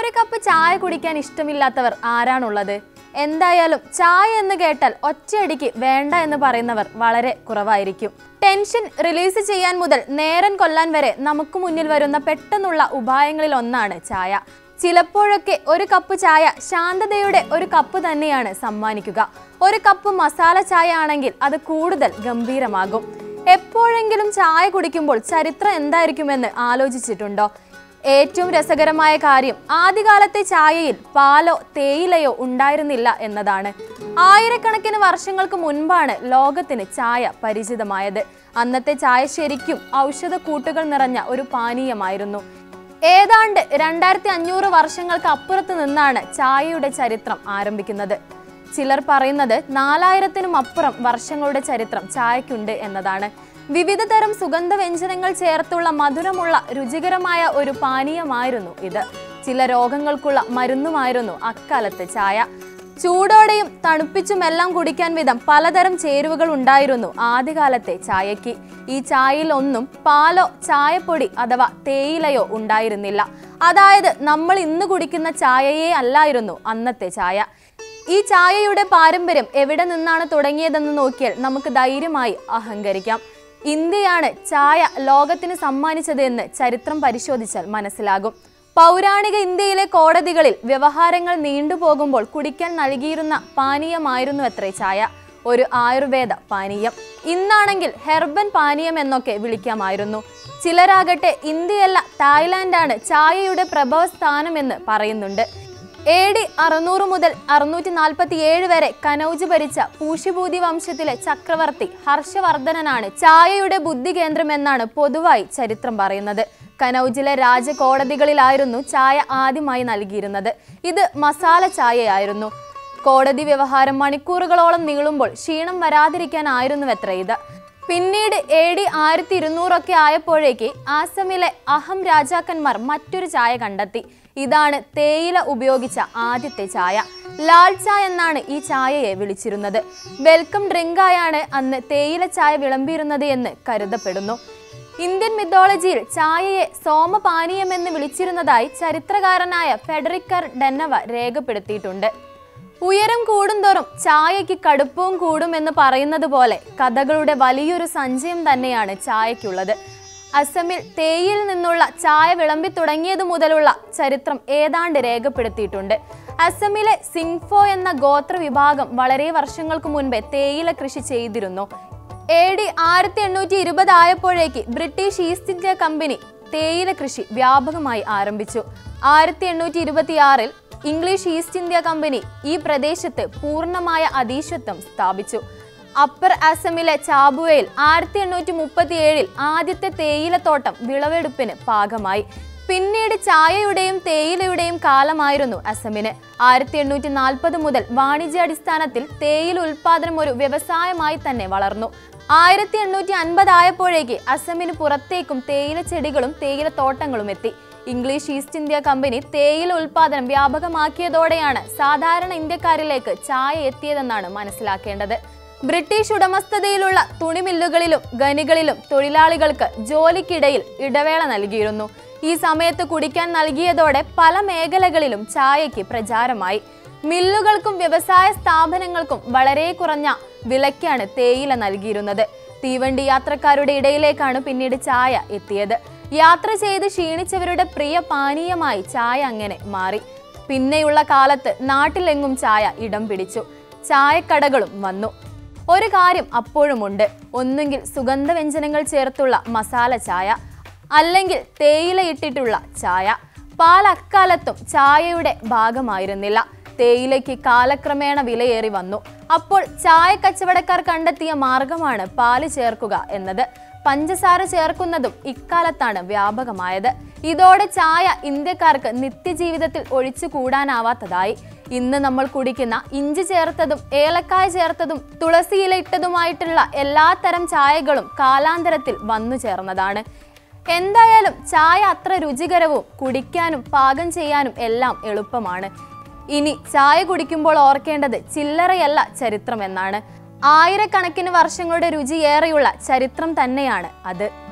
ഒരു കപ്പ് ചായ കുടിക്കാൻ ഇഷ്ടമില്ലാത്തവർ ആരാണുള്ളത് എന്തായാലും ചായ എന്ന് കേട്ടാൽ ഒറ്റയടിക്ക് വേണ്ട എന്ന് പറയുന്നവർ വളരെ കുറവായിരിക്കും ടെൻഷൻ റിലീസ് ചെയ്യാൻ മുതൽ നേരം കൊല്ലാൻ വരെ നമുക്ക് മുന്നിൽ വരുന്ന പെട്ടെന്നുള്ള ഉപായങ്ങളിൽ ഒന്നാണ് ചായ ചിലപ്പോഴൊക്കെ ഒരു കപ്പ് ചായ ശാന്തതയുടെ ഒരു കപ്പ് തന്നെയാണ് സമ്മാനിക്കുക ഒരു കപ്പ് മസാല ചായ ആണെങ്കിൽ അത് കൂടുതൽ ഗംഭീരമാകും എപ്പോഴെങ്കിലും ചായ കുടിക്കുമ്പോൾ ചരിത്രം എന്തായിരിക്കുമെന്ന് ആലോചിച്ചിട്ടുണ്ടോ ഏറ്റവും രസകരമായ കാര്യം ആദ്യകാലത്തെ ചായയിൽ പാലോ തേയിലയോ ഉണ്ടായിരുന്നില്ല എന്നതാണ് ആയിരക്കണക്കിന് വർഷങ്ങൾക്ക് മുൻപാണ് ലോകത്തിന് ചായ പരിചിതമായത് അന്നത്തെ ചായ ശരിക്കും ഔഷധ കൂട്ടുകൾ നിറഞ്ഞ ഒരു പാനീയമായിരുന്നു ഏതാണ്ട് രണ്ടായിരത്തി അഞ്ഞൂറ് വർഷങ്ങൾക്ക് അപ്പുറത്ത് നിന്നാണ് ചായയുടെ ചരിത്രം ആരംഭിക്കുന്നത് ചിലർ പറയുന്നത് നാലായിരത്തിനും അപ്പുറം വർഷങ്ങളുടെ ചരിത്രം ചായക്കുണ്ട് എന്നതാണ് വിവിധ തരം സുഗന്ധ വ്യഞ്ജനങ്ങൾ ചേർത്തുള്ള മധുരമുള്ള രുചികരമായ ഒരു പാനീയമായിരുന്നു ഇത് ചില രോഗങ്ങൾക്കുള്ള മരുന്നുമായിരുന്നു അക്കാലത്ത് ചായ ചൂടോടെയും തണുപ്പിച്ചുമെല്ലാം കുടിക്കാൻ വിധം പലതരം ചേരുവകൾ ഉണ്ടായിരുന്നു ആദ്യകാലത്തെ ചായയ്ക്ക് ഈ ചായയിൽ ഒന്നും പാലോ ചായപ്പൊടി അഥവാ തേയിലയോ ഉണ്ടായിരുന്നില്ല അതായത് നമ്മൾ ഇന്ന് കുടിക്കുന്ന ചായയേ അല്ലായിരുന്നു അന്നത്തെ ചായ ഈ ചായയുടെ പാരമ്പര്യം എവിടെ നിന്നാണ് തുടങ്ങിയതെന്ന് നോക്കിയാൽ നമുക്ക് ധൈര്യമായി അഹങ്കരിക്കാം ഇന്ത്യയാണ് ചായ ലോകത്തിന് സമ്മാനിച്ചത് എന്ന് ചരിത്രം പരിശോധിച്ചാൽ മനസ്സിലാകും പൗരാണിക ഇന്ത്യയിലെ കോടതികളിൽ വ്യവഹാരങ്ങൾ നീണ്ടുപോകുമ്പോൾ കുടിക്കാൻ നൽകിയിരുന്ന പാനീയമായിരുന്നു അത്രേ ചായ ഒരു ആയുർവേദ പാനീയം ഇന്നാണെങ്കിൽ ഹെർബൻ പാനീയം എന്നൊക്കെ വിളിക്കാമായിരുന്നു ചിലരാകട്ടെ ഇന്ത്യയല്ല തായ്ലാന്റാണ് ചായയുടെ പ്രഭവ സ്ഥാനമെന്ന് പറയുന്നുണ്ട് എ ഡി അറുന്നൂറ് മുതൽ അറുന്നൂറ്റി നാൽപ്പത്തി ഏഴ് വരെ കനൗജ് ഭരിച്ച പൂഷിഭൂതി വംശത്തിലെ ചക്രവർത്തി ഹർഷവർദ്ധനനാണ് ചായയുടെ ബുദ്ധി കേന്ദ്രമെന്നാണ് പൊതുവായി ചരിത്രം പറയുന്നത് കനൗജിലെ രാജകോടതികളിലായിരുന്നു ചായ ആദ്യമായി നൽകിയിരുന്നത് ഇത് മസാല ചായയായിരുന്നു കോടതി വ്യവഹാരം മണിക്കൂറുകളോളം നീളുമ്പോൾ ക്ഷീണം വരാതിരിക്കാനായിരുന്നുവത്ര ഇത് പിന്നീട് എ ഡി ആയിരത്തി ഇരുന്നൂറൊക്കെ ആയപ്പോഴേക്ക് ആസമിലെ അഹം രാജാക്കന്മാർ മറ്റൊരു ചായ കണ്ടെത്തി ഇതാണ് തേയില ഉപയോഗിച്ച ആദ്യത്തെ ചായ ലാൽ ചായ എന്നാണ് ഈ ചായയെ വിളിച്ചിരുന്നത് വെൽക്കം ഡ്രിങ്കായാണ് അന്ന് തേയില ചായ വിളമ്പിയിരുന്നത് എന്ന് കരുതപ്പെടുന്നു ഇന്ത്യൻ മിത്തോളജിയിൽ ചായയെ സോമപാനീയമെന്ന് വിളിച്ചിരുന്നതായി ചരിത്രകാരനായ ഫെഡറിക്കർ ഡെന്നവ രേഖപ്പെടുത്തിയിട്ടുണ്ട് ഉയരം കൂടുന്തോറും ചായയ്ക്ക് കടുപ്പവും കൂടും എന്ന് പറയുന്നത് പോലെ കഥകളുടെ വലിയൊരു സഞ്ചയം തന്നെയാണ് ചായയ്ക്കുള്ളത് അസമിൽ തേയിൽ നിന്നുള്ള ചായ വിളമ്പി തുടങ്ങിയതു മുതലുള്ള ചരിത്രം ഏതാണ്ട് രേഖപ്പെടുത്തിയിട്ടുണ്ട് അസമിലെ സിംഗ്ഫോ എന്ന ഗോത്ര വിഭാഗം വളരെ വർഷങ്ങൾക്ക് മുൻപേ തേയില കൃഷി ചെയ്തിരുന്നു എ ഡി ആയിരത്തി എണ്ണൂറ്റി ഇരുപത് ആയപ്പോഴേക്ക് ബ്രിട്ടീഷ് ഈസ്റ്റ് ഇന്ത്യ കമ്പനി തേയില കൃഷി വ്യാപകമായി ആരംഭിച്ചു ആയിരത്തി എണ്ണൂറ്റി ഇരുപത്തിയാറിൽ ഇംഗ്ലീഷ് ഈസ്റ്റ് ഇന്ത്യ കമ്പനി ഈ പ്രദേശത്ത് പൂർണ്ണമായ അധീശത്വം സ്ഥാപിച്ചു അപ്പർ അസമിലെ ചാബുവയിൽ ആയിരത്തി എണ്ണൂറ്റി മുപ്പത്തി ഏഴിൽ ആദ്യത്തെ തേയിലത്തോട്ടം വിളവെടുപ്പിന് പാകമായി പിന്നീട് ചായയുടെയും തേയിലയുടെയും കാലമായിരുന്നു അസമിന് ആയിരത്തി എണ്ണൂറ്റി നാൽപ്പത് മുതൽ വാണിജ്യാടിസ്ഥാനത്തിൽ തേയില ഉൽപാദനം ഒരു വ്യവസായമായി തന്നെ വളർന്നു ആയിരത്തി എണ്ണൂറ്റി അൻപത് ആയപ്പോഴേക്ക് അസമിന് പുറത്തേക്കും തേയില ചെടികളും തേയില തോട്ടങ്ങളും എത്തി ഇംഗ്ലീഷ് ഈസ്റ്റ് ഇന്ത്യ കമ്പനി തേയില ഉൽപാദനം വ്യാപകമാക്കിയതോടെയാണ് സാധാരണ ഇന്ത്യക്കാരിലേക്ക് ചായ എത്തിയതെന്നാണ് മനസ്സിലാക്കേണ്ടത് ബ്രിട്ടീഷ് ഉടമസ്ഥതയിലുള്ള തുണിമില്ലുകളിലും ഖനികളിലും തൊഴിലാളികൾക്ക് ജോലിക്കിടയിൽ ഇടവേള നൽകിയിരുന്നു ഈ സമയത്ത് കുടിക്കാൻ നൽകിയതോടെ പല മേഖലകളിലും ചായയ്ക്ക് പ്രചാരമായി മില്ലുകൾക്കും വ്യവസായ സ്ഥാപനങ്ങൾക്കും വളരെ കുറഞ്ഞ വിലയ്ക്കാണ് തേയില നൽകിയിരുന്നത് തീവണ്ടി യാത്രക്കാരുടെ ഇടയിലേക്കാണ് പിന്നീട് ചായ എത്തിയത് യാത്ര ചെയ്ത് ക്ഷീണിച്ചവരുടെ പ്രിയ പാനീയമായി ചായ അങ്ങനെ മാറി പിന്നെയുള്ള കാലത്ത് നാട്ടിലെങ്ങും ചായ ഇടം പിടിച്ചു ചായക്കടകളും വന്നു ഒരു കാര്യം അപ്പോഴുമുണ്ട് ഒന്നുകിൽ സുഗന്ധവ്യഞ്ജനങ്ങൾ ചേർത്തുള്ള മസാല ചായ അല്ലെങ്കിൽ തേയില ഇട്ടിട്ടുള്ള ചായ പാൽ അക്കാലത്തും ചായയുടെ ഭാഗമായിരുന്നില്ല തേയിലയ്ക്ക് കാലക്രമേണ വിലയേറി വന്നു അപ്പോൾ ചായ കച്ചവടക്കാർ കണ്ടെത്തിയ മാർഗമാണ് പാല് ചേർക്കുക എന്നത് പഞ്ചസാര ചേർക്കുന്നതും ഇക്കാലത്താണ് വ്യാപകമായത് ഇതോടെ ചായ ഇന്ത്യക്കാർക്ക് നിത്യജീവിതത്തിൽ ഒഴിച്ചു കൂടാനാവാത്തതായി ഇന്ന് നമ്മൾ കുടിക്കുന്ന ഇഞ്ചി ചേർത്തതും ഏലക്കായ ചേർത്തതും തുളസിയില ഇട്ടതുമായിട്ടുള്ള എല്ലാ തരം ചായകളും കാലാന്തരത്തിൽ വന്നു ചേർന്നതാണ് എന്തായാലും ചായ അത്ര രുചികരവും കുടിക്കാനും പാകം ചെയ്യാനും എല്ലാം എളുപ്പമാണ് ഇനി ചായ കുടിക്കുമ്പോൾ ഓർക്കേണ്ടത് ചില്ലറയല്ല ചരിത്രം എന്നാണ് ആയിരക്കണക്കിന് വർഷങ്ങളുടെ രുചിയേറെയുള്ള ചരിത്രം തന്നെയാണ് അത്